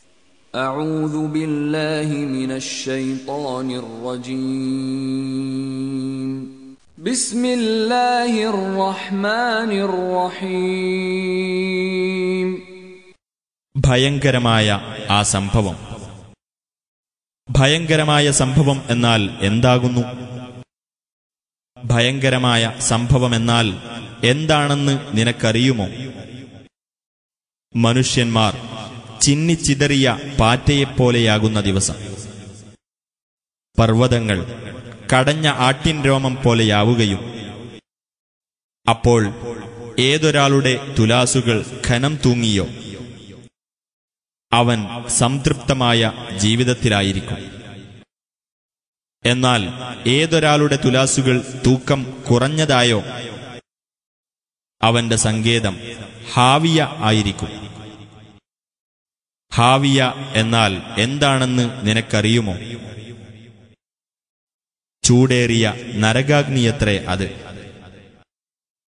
أعوذ بالله من الشيطان الرجيم بسم الله الرحمن الرحيم ഭയങ്കരമായ ആ സംഭവം ഭയങ്കരമായ സംഭവം എന്നാൽ എന്താകുന്നു ഭയങ്കരമായ സംഭവമെന്നാൽ എന്താണെന്ന് നിനക്കറിയുമോ മനുഷ്യന്മാർ ചിന്നിച്ചിതറിയ പാറ്റയെപ്പോലെയാകുന്ന ദിവസം പർവ്വതങ്ങൾ കടഞ്ഞ ആട്ടിൻ രോമം പോലെയാവുകയും അപ്പോൾ ഏതൊരാളുടെ തുലാസുകൾ ഖനം തൂങ്ങിയോ അവൻ സംതൃപ്തമായ ജീവിതത്തിലായിരിക്കും എന്നാൽ ഏതൊരാളുടെ തുലാസുകൾ തൂക്കം കുറഞ്ഞതായോ അവന്റെ സങ്കേതം ഹാവിയ ആയിരിക്കും ഹാവിയ എന്നാൽ എന്താണെന്ന് നിനക്കറിയുമോ ചൂടേറിയ നരകാഗ്നിയത്രേ അത്